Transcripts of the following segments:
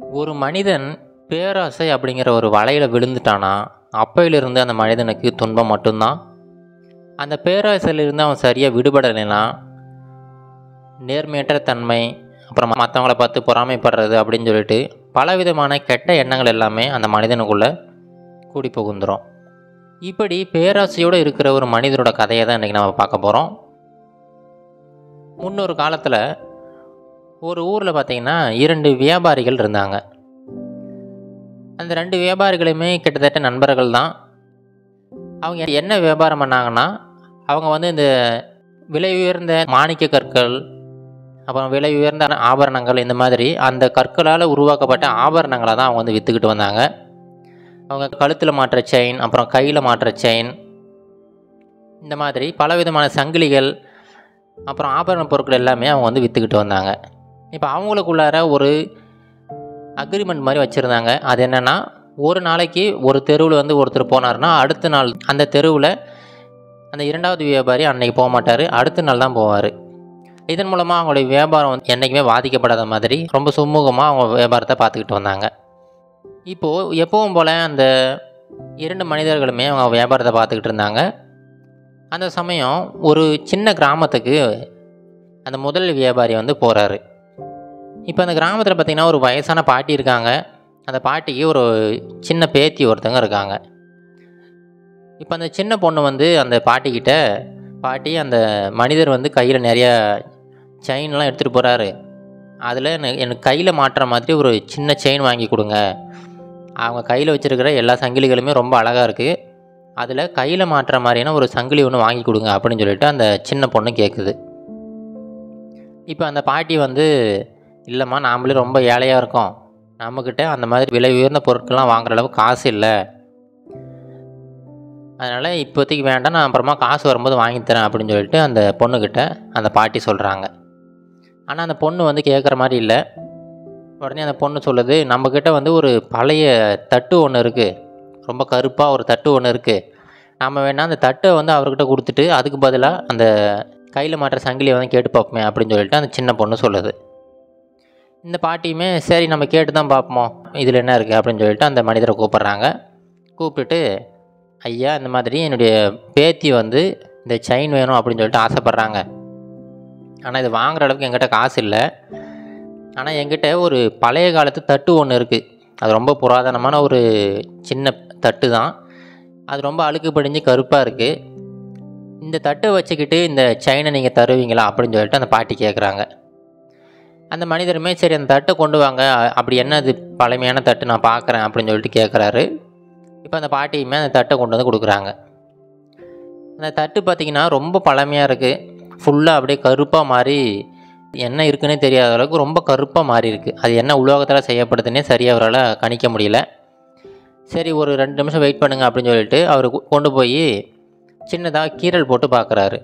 ஒரு மனிதன் பேராசை அப்படிங்கிற ஒரு வலையில் விழுந்துட்டானா அப்பையிலிருந்து அந்த மனிதனுக்கு துன்பம் மட்டும்தான் அந்த பேராசையிலிருந்து அவன் சரியாக விடுபடலைன்னா நேர்மையற்ற தன்மை அப்புறம் மற்றவங்கள பார்த்து பொறாமைப்படுறது அப்படின்னு சொல்லிட்டு பலவிதமான கெட்ட எண்ணங்கள் எல்லாமே அந்த மனிதனுக்குள்ளே கூடி புகுந்துரும் இப்படி பேராசையோடு இருக்கிற ஒரு மனிதரோட கதையை தான் இன்றைக்கி நம்ம பார்க்க போகிறோம் முன்னொரு காலத்தில் ஒரு ஊரில் பார்த்தீங்கன்னா இரண்டு வியாபாரிகள் இருந்தாங்க அந்த ரெண்டு வியாபாரிகளுமே கிட்டத்தட்ட நண்பர்கள் தான் அவங்க என்ன வியாபாரம் பண்ணாங்கன்னா அவங்க வந்து இந்த விலை உயர்ந்த மாணிக்க கற்கள் அப்புறம் விலை உயர்ந்த ஆபரணங்கள் இந்த மாதிரி அந்த கற்களால் உருவாக்கப்பட்ட ஆபரணங்களை தான் அவங்க வந்து விற்றுக்கிட்டு வந்தாங்க அவங்க கழுத்தில் மாட்டுற செயின் அப்புறம் கையில் மாட்டுற செயின் இந்த மாதிரி பலவிதமான சங்கிலிகள் அப்புறம் ஆபரண பொருட்கள் எல்லாமே அவங்க வந்து விற்றுக்கிட்டு வந்தாங்க இப்போ அவங்களுக்குள்ளார ஒரு அக்ரிமெண்ட் மாதிரி வச்சுருந்தாங்க அது என்னென்னா ஒரு நாளைக்கு ஒரு தெருவில் வந்து ஒருத்தர் போனார்னா அடுத்த நாள் அந்த தெருவில் அந்த இரண்டாவது வியாபாரி அன்னைக்கு போக மாட்டார் அடுத்த நாள் தான் போவார் இதன் மூலமாக அவங்களுடைய வியாபாரம் வந்து என்றைக்குமே பாதிக்கப்படாத மாதிரி ரொம்ப சுமூகமாக அவங்க வியாபாரத்தை பார்த்துக்கிட்டு வந்தாங்க இப்போது எப்பவும் போல் அந்த இரண்டு மனிதர்களுமே அவங்க வியாபாரத்தை பார்த்துக்கிட்டு இருந்தாங்க அந்த சமயம் ஒரு சின்ன கிராமத்துக்கு அந்த முதல் வியாபாரி வந்து போகிறாரு இப்போ அந்த கிராமத்தில் பார்த்திங்கன்னா ஒரு வயசான பாட்டி இருக்காங்க அந்த பாட்டிக்கு ஒரு சின்ன பேத்தி ஒருத்தங்க இருக்காங்க இப்போ அந்த சின்ன பொண்ணு வந்து அந்த பாட்டிக்கிட்ட பாட்டி அந்த மனிதர் வந்து கையில் நிறைய செயின்லாம் எடுத்துகிட்டு போகிறாரு அதில் எனக்கு கையில் மாட்டுற மாதிரி ஒரு சின்ன செயின் வாங்கி கொடுங்க அவங்க கையில் வச்சுருக்கிற எல்லா சங்கிலிகளுமே ரொம்ப அழகாக இருக்குது அதில் கையில் மாட்டுற மாதிரியான ஒரு சங்கிலி ஒன்று வாங்கி கொடுங்க அப்படின்னு சொல்லிட்டு அந்த சின்ன பொண்ணு கேட்குது இப்போ அந்த பாட்டி வந்து இல்லைம்மா நாமளே ரொம்ப ஏழையாக இருக்கோம் நம்மக்கிட்ட அந்த மாதிரி விலை உயர்ந்த பொருட்கள்லாம் வாங்குற அளவுக்கு காசு இல்லை அதனால் இப்போதைக்கு வேண்டாம் நான் அப்புறமா காசு வரும்போது வாங்கி தரேன் அப்படின்னு சொல்லிட்டு அந்த பொண்ணுக்கிட்ட அந்த பாட்டி சொல்கிறாங்க ஆனால் அந்த பொண்ணு வந்து கேட்குற மாதிரி இல்லை உடனே அந்த பொண்ணு சொல்லுது நம்மக்கிட்ட வந்து ஒரு பழைய தட்டு ஒன்று இருக்குது ரொம்ப கருப்பாக ஒரு தட்டு ஒன்று இருக்குது நம்ம வேணால் அந்த தட்டை வந்து அவர்கிட்ட கொடுத்துட்டு அதுக்கு பதிலாக அந்த கையில் மாட்டுற சங்கிலியை வந்து கேட்டு பார்ப்போமே அப்படின்னு சொல்லிட்டு அந்த சின்ன பொண்ணு சொல்லுது இந்த பாட்டியுமே சரி நம்ம கேட்டு தான் பார்ப்போம் இதில் என்ன இருக்குது அப்படின்னு சொல்லிட்டு அந்த மனிதரை கூப்பிட்றாங்க கூப்பிட்டுட்டு ஐயா இந்த மாதிரி என்னுடைய பேத்தி வந்து இந்த செயின் வேணும் அப்படின்னு சொல்லிட்டு ஆசைப்பட்றாங்க ஆனால் இது வாங்குற அளவுக்கு என்கிட்ட காசு இல்லை ஆனால் என்கிட்ட ஒரு பழைய காலத்து தட்டு ஒன்று இருக்குது அது ரொம்ப புராதனமான ஒரு சின்ன தட்டு தான் அது ரொம்ப அழுக்கு படிஞ்சு கருப்பாக இருக்குது இந்த தட்டை வச்சுக்கிட்டு இந்த செயினை நீங்கள் தருவீங்களா அப்படின்னு சொல்லிட்டு அந்த பாட்டி கேட்குறாங்க அந்த மனிதருமே சரி அந்த தட்டை கொண்டு வாங்க அப்படி என்ன அது பழமையான தட்டு நான் பார்க்குறேன் அப்படின்னு சொல்லிட்டு கேட்குறாரு இப்போ அந்த பாட்டியுமே அந்த தட்டை கொண்டு வந்து கொடுக்குறாங்க அந்த தட்டு பார்த்திங்கன்னா ரொம்ப பழமையாக இருக்குது ஃபுல்லாக அப்படியே கருப்பாக மாறி என்ன இருக்குன்னே தெரியாத அளவுக்கு ரொம்ப கருப்பாக மாறி இருக்குது அது என்ன உலோகத்தில் செய்யப்படுதுன்னே சரியாக அவரால் கணிக்க முடியல சரி ஒரு ரெண்டு நிமிஷம் வெயிட் பண்ணுங்க அப்படின்னு சொல்லிட்டு அவர் கொண்டு போய் சின்னதாக கீரல் போட்டு பார்க்குறாரு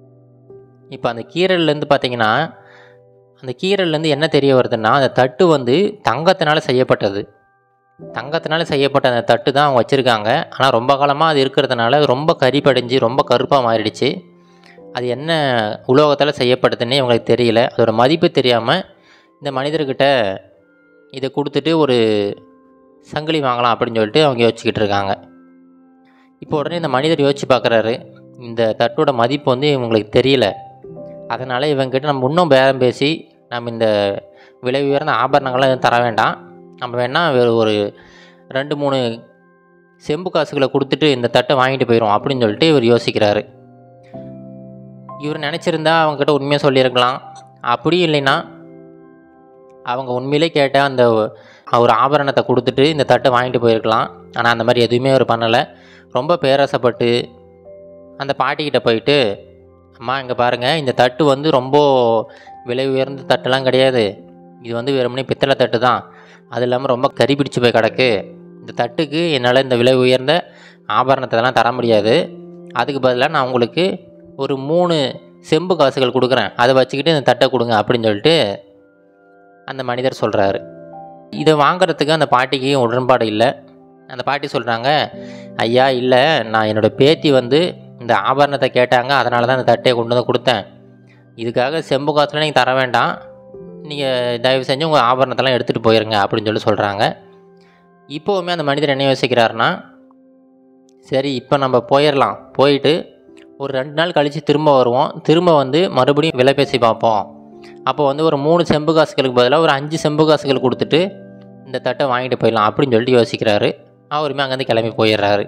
இப்போ அந்த கீரல்லேருந்து பார்த்தீங்கன்னா அந்த கீரல்லேருந்து என்ன தெரிய வருதுன்னா அந்த தட்டு வந்து தங்கத்தினால செய்யப்பட்டது தங்கத்தினால செய்யப்பட்ட அந்த தட்டு தான் அவங்க வச்சுருக்காங்க ஆனால் ரொம்ப காலமாக அது இருக்கிறதுனால ரொம்ப கறி படிஞ்சு ரொம்ப கருப்பாக மாறிடுச்சு அது என்ன உலோகத்தால் செய்யப்படுதுன்னே இவங்களுக்கு தெரியல அதோட மதிப்பு தெரியாமல் இந்த மனிதர்கிட்ட இதை கொடுத்துட்டு ஒரு சங்கிலி வாங்கலாம் அப்படின்னு சொல்லிட்டு அவங்க யோசிச்சுக்கிட்டு இருக்காங்க இப்போ உடனே இந்த மனிதர் யோசிச்சு பார்க்குறாரு இந்த தட்டோட மதிப்பு வந்து இவங்களுக்கு தெரியல அதனால் இவங்ககிட்ட நம்ம இன்னும் பேரம் பேசி நம்ம இந்த விலை உயர்ந்த ஆபரணங்கள்லாம் எதுவும் தர வேண்டாம் நம்ம வேணால் வேறு ஒரு ரெண்டு மூணு செம்பு காசுகளை கொடுத்துட்டு இந்த தட்டை வாங்கிட்டு போயிடும் அப்படின்னு சொல்லிட்டு இவர் யோசிக்கிறாரு இவர் நினச்சிருந்தா அவங்கக்கிட்ட உண்மையாக சொல்லியிருக்கலாம் அப்படி இல்லைன்னா அவங்க உண்மையிலே கேட்ட அந்த ஒரு ஆபரணத்தை கொடுத்துட்டு இந்த தட்டை வாங்கிட்டு போயிருக்கலாம் ஆனால் அந்த மாதிரி எதுவுமே அவர் பண்ணலை ரொம்ப பேராசைப்பட்டு அந்த பாட்டிக்கிட்ட போயிட்டு அம்மா இங்கே பாருங்கள் இந்த தட்டு வந்து ரொம்ப விலை உயர்ந்த தட்டுலாம் கிடையாது இது வந்து வெறுமனே பித்தளை தட்டு தான் அது இல்லாமல் ரொம்ப கறி பிடிச்சி போய் கிடக்கு இந்த தட்டுக்கு என்னால் இந்த விலை உயர்ந்த ஆபரணத்தெல்லாம் தர முடியாது அதுக்கு பதிலாக நான் உங்களுக்கு ஒரு மூணு செம்பு காசுகள் கொடுக்குறேன் அதை வச்சுக்கிட்டு இந்த தட்டை கொடுங்க அப்படின்னு சொல்லிட்டு அந்த மனிதர் சொல்கிறாரு இதை வாங்குறதுக்கு அந்த பாட்டிக்கு உடன்பாடு இல்லை அந்த பாட்டி சொல்கிறாங்க ஐயா இல்லை நான் என்னோடய பேத்தி வந்து இந்த ஆபரணத்தை கேட்டாங்க அதனால தான் இந்த தட்டையை கொண்டு வந்து கொடுத்தேன் இதுக்காக செம்பு காசுல நீங்கள் தர வேண்டாம் நீங்கள் தயவு செஞ்சு உங்கள் ஆபரணத்தெல்லாம் எடுத்துகிட்டு போயிருங்க அப்படின்னு சொல்லி சொல்கிறாங்க இப்போவுமே அந்த மனிதர் என்ன யோசிக்கிறாருன்னா சரி இப்போ நம்ம போயிடலாம் போயிட்டு ஒரு ரெண்டு நாள் கழித்து திரும்ப வருவோம் திரும்ப வந்து மறுபடியும் விலை பேசி பார்ப்போம் அப்போ வந்து ஒரு மூணு செம்பு காசுகளுக்கு பதிலாக ஒரு அஞ்சு செம்பு காசுகள் கொடுத்துட்டு இந்த தட்டை வாங்கிட்டு போயிடலாம் அப்படின்னு சொல்லிட்டு யோசிக்கிறாரு அவருமே அங்கேருந்து கிளம்பி போயிடுறாரு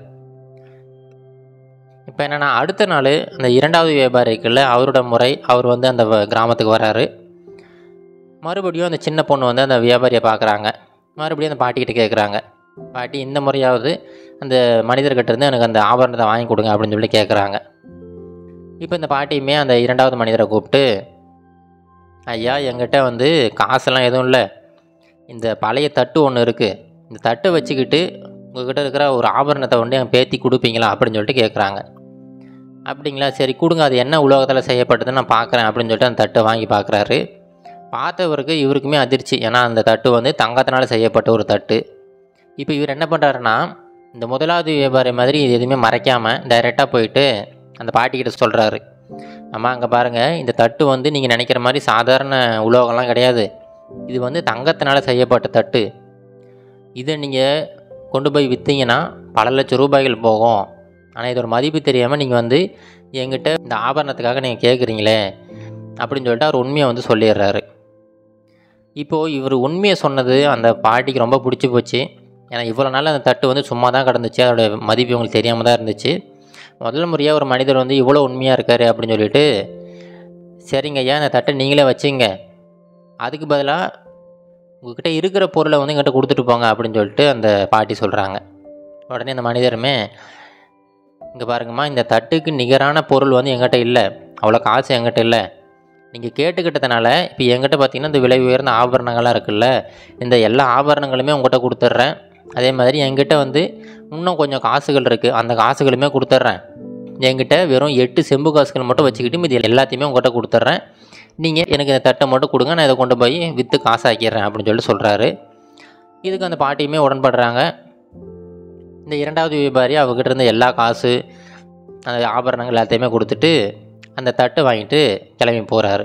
இப்போ என்னென்னா அடுத்த நாள் அந்த இரண்டாவது வியாபாரிக்குள்ள அவரோட முறை அவர் வந்து அந்த வ- கிராமத்துக்கு வராரு மறுபடியும் அந்த சின்ன பொண்ணு வந்து அந்த வியாபாரியை பார்க்குறாங்க மறுபடியும் அந்த பாட்டிக்கிட்ட கேட்குறாங்க பாட்டி இந்த முறையாவது அந்த மனிதர்கிட்ட இருந்து எனக்கு அந்த ஆபரணத்தை வாங்கி கொடுங்க அப்படின்னு சொல்லி கேட்குறாங்க இப்போ இந்த பாட்டியுமே அந்த இரண்டாவது மனிதரை கூப்பிட்டு ஐயா என்கிட்ட வந்து காசெல்லாம் எதுவும் இல்லை இந்த பழைய தட்டு ஒன்று இருக்குது இந்த தட்டை வச்சுக்கிட்டு உங்ககிட்ட இருக்கிற ஒரு ஆபரணத்தை வந்து என் பேத்தி கொடுப்பீங்களா அப்படின்னு சொல்லிட்டு கேட்குறாங்க அப்படிங்களா சரி கொடுங்க அது என்ன உலோகத்தில் செய்யப்பட்டதுன்னு நான் பார்க்குறேன் அப்படின்னு சொல்லிட்டு அந்த தட்டை வாங்கி பார்க்குறாரு பார்த்தவருக்கு இவருக்குமே அதிர்ச்சி ஏன்னா அந்த தட்டு வந்து தங்கத்தினால செய்யப்பட்ட ஒரு தட்டு இப்போ இவர் என்ன பண்ணுறாருன்னா இந்த முதலாவது வியாபாரி மாதிரி இது எதுவுமே மறைக்காமல் டைரெக்டாக போயிட்டு அந்த பாட்டிக்கிட்ட சொல்கிறாரு அம்மா அங்கே பாருங்கள் இந்த தட்டு வந்து நீங்கள் நினைக்கிற மாதிரி சாதாரண உலோகம்லாம் கிடையாது இது வந்து தங்கத்தினால செய்யப்பட்ட தட்டு இதை நீங்கள் கொண்டு போய் விற்றீங்கன்னா பல லட்சம் ரூபாய்கள் போகும் ஆனால் இதோட மதிப்பு தெரியாமல் நீங்கள் வந்து என்கிட்ட இந்த ஆபரணத்துக்காக நீங்கள் கேட்குறீங்களே அப்படின்னு சொல்லிட்டு அவர் உண்மையை வந்து சொல்லிடுறாரு இப்போது இவர் உண்மையை சொன்னது அந்த பாட்டிக்கு ரொம்ப பிடிச்சி போச்சு ஏன்னா இவ்வளோ நாள் அந்த தட்டு வந்து சும்மா தான் கிடந்துச்சு அதோட மதிப்பு உங்களுக்கு தெரியாமல் தான் இருந்துச்சு முதல் முறையாக ஒரு மனிதர் வந்து இவ்வளோ உண்மையாக இருக்காரு அப்படின்னு சொல்லிட்டு சரிங்க ஐயா இந்த தட்டை நீங்களே வச்சுங்க அதுக்கு பதிலாக உங்ககிட்ட இருக்கிற பொருளை வந்து எங்கிட்ட கொடுத்துட்டு போங்க அப்படின்னு சொல்லிட்டு அந்த பாட்டி சொல்கிறாங்க உடனே அந்த மனிதருமே இங்கே பாருங்கம்மா இந்த தட்டுக்கு நிகரான பொருள் வந்து எங்கிட்ட இல்லை அவ்வளோ காசு எங்கிட்ட இல்லை நீங்கள் கேட்டுக்கிட்டதுனால இப்போ எங்கிட்ட பார்த்தீங்கன்னா இந்த விலை உயர்ந்த ஆபரணங்கள்லாம் இருக்குல்ல இந்த எல்லா ஆபரணங்களுமே உங்கள்கிட்ட கொடுத்துட்றேன் அதே மாதிரி என்கிட்ட வந்து இன்னும் கொஞ்சம் காசுகள் இருக்குது அந்த காசுகளுமே கொடுத்துட்றேன் என்கிட்ட வெறும் எட்டு செம்பு காசுகள் மட்டும் வச்சுக்கிட்டு மீதி எல்லாத்தையுமே உங்கள்கிட்ட கொடுத்துட்றேன் நீங்கள் எனக்கு இந்த தட்டை மட்டும் கொடுங்க நான் இதை கொண்டு போய் விற்று காசாக்கிடுறேன் அப்படின்னு சொல்லிட்டு சொல்கிறாரு இதுக்கு அந்த பாட்டியுமே உடன்படுறாங்க இந்த இரண்டாவது வியாபாரி அவகிட்ட இருந்த எல்லா காசு அந்த ஆபரணங்கள் எல்லாத்தையுமே கொடுத்துட்டு அந்த தட்டை வாங்கிட்டு கிளம்பி போகிறாரு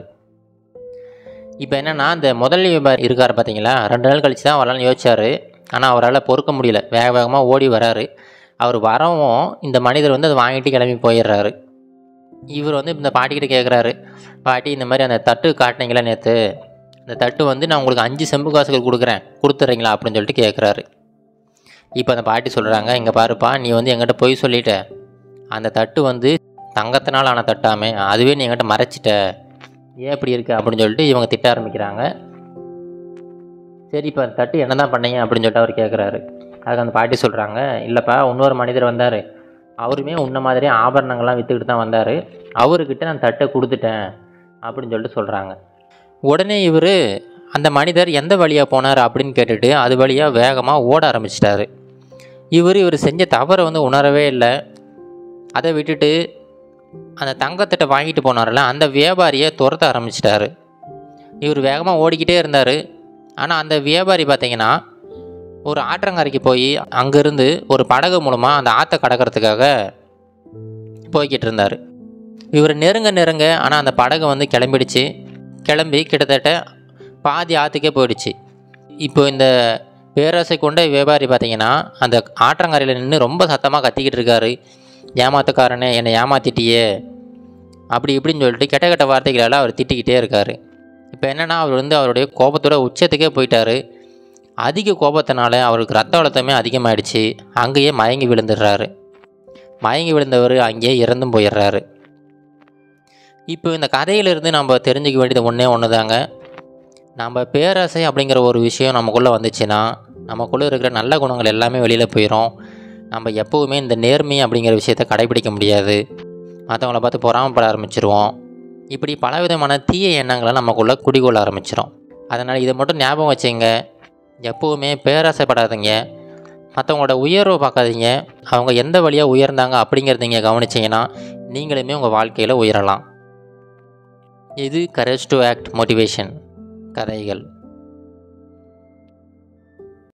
இப்போ என்னென்னா அந்த முதல் வியாபாரி இருக்கார் பார்த்தீங்களா ரெண்டு நாள் கழிச்சு தான் வரலான்னு யோசிச்சார் ஆனால் அவரால் பொறுக்க முடியல வேக வேகமாக ஓடி வராரு அவர் வரவும் இந்த மனிதர் வந்து அதை வாங்கிட்டு கிளம்பி போயிடுறாரு இவர் வந்து இந்த பாட்டிக்கிட்ட கேட்குறாரு பாட்டி இந்த மாதிரி அந்த தட்டு காட்டினீங்களா நேற்று அந்த தட்டு வந்து நான் உங்களுக்கு அஞ்சு செம்பு காசுகள் கொடுக்குறேன் கொடுத்துட்றீங்களா அப்படின்னு சொல்லிட்டு கேட்குறாரு இப்போ அந்த பாட்டி சொல்கிறாங்க இங்கே பாருப்பா நீ வந்து என்கிட்ட பொய் சொல்லிட்ட அந்த தட்டு வந்து தங்கத்தினால் ஆன தட்டாமே அதுவே நீ என்கிட்ட மறைச்சிட்ட ஏன் இப்படி இருக்கு அப்படின்னு சொல்லிட்டு இவங்க திட்ட ஆரம்பிக்கிறாங்க சரி இப்போ அந்த தட்டு என்ன தான் பண்ணீங்க அப்படின்னு சொல்லிட்டு அவர் கேட்குறாரு அதுக்கு அந்த பாட்டி சொல்கிறாங்க இல்லைப்பா இன்னொரு மனிதர் வந்தார் அவருமே உன்ன மாதிரியே ஆபரணங்கள்லாம் விற்றுக்கிட்டு தான் வந்தார் அவர்கிட்ட நான் தட்டை கொடுத்துட்டேன் அப்படின்னு சொல்லிட்டு சொல்கிறாங்க உடனே இவர் அந்த மனிதர் எந்த வழியாக போனார் அப்படின்னு கேட்டுட்டு அது வழியாக வேகமாக ஓட ஆரம்பிச்சிட்டாரு இவர் இவர் செஞ்ச தவறை வந்து உணரவே இல்லை அதை விட்டுட்டு அந்த தங்கத்திட்ட வாங்கிட்டு போனார்ல அந்த வியாபாரியை துரத்த ஆரம்பிச்சிட்டாரு இவர் வேகமாக ஓடிக்கிட்டே இருந்தார் ஆனால் அந்த வியாபாரி பார்த்தீங்கன்னா ஒரு ஆற்றங்கரைக்கு போய் அங்கேருந்து ஒரு படகு மூலமாக அந்த ஆற்றை கடக்கிறதுக்காக போய்கிட்டு இருந்தார் இவர் நெருங்க நெருங்க ஆனால் அந்த படகு வந்து கிளம்பிடுச்சு கிளம்பி கிட்டத்தட்ட பாதி ஆற்றுக்கே போயிடுச்சு இப்போ இந்த பேராசை கொண்ட வியாபாரி பார்த்தீங்கன்னா அந்த ஆற்றங்கரையில் நின்று ரொம்ப சத்தமாக கத்திக்கிட்டு இருக்காரு ஏமாத்துக்காரனே என்னை ஏமாத்திட்டியே அப்படி இப்படின்னு சொல்லிட்டு கெட்ட கெட்ட வார்த்தைகளால் அவர் திட்டிக்கிட்டே இருக்கார் இப்போ என்னென்னா அவர் வந்து அவருடைய கோபத்தோட உச்சத்துக்கே போயிட்டாரு அதிக கோபத்தினால அவருக்கு ரத்த அழுத்தமே அதிகமாயிடுச்சு அங்கேயே மயங்கி விழுந்துடுறாரு மயங்கி விழுந்தவர் அங்கேயே இறந்தும் போயிடுறாரு இப்போ இந்த கதையிலிருந்து நம்ம தெரிஞ்சுக்க வேண்டியது ஒன்றே ஒன்று தாங்க நம்ம பேராசை அப்படிங்கிற ஒரு விஷயம் நமக்குள்ளே வந்துச்சுன்னா நமக்குள்ளே இருக்கிற நல்ல குணங்கள் எல்லாமே வெளியில் போயிடும் நம்ம எப்போவுமே இந்த நேர்மை அப்படிங்கிற விஷயத்த கடைபிடிக்க முடியாது மற்றவங்கள பார்த்து பொறாமப்பட ஆரம்பிச்சிருவோம் இப்படி பலவிதமான தீய எண்ணங்களை நமக்குள்ளே குடிகொள்ள ஆரம்பிச்சிடும் அதனால் இதை மட்டும் ஞாபகம் வச்சுங்க எப்போவுமே பேராசைப்படாதீங்க மற்றவங்களோட உயர்வை பார்க்காதீங்க அவங்க எந்த வழியாக உயர்ந்தாங்க அப்படிங்கிறத நீங்கள் கவனிச்சிங்கன்னா நீங்களுமே உங்கள் வாழ்க்கையில் உயரலாம் இது கரேஜ் டு ஆக்ட் மோட்டிவேஷன் கதைகள்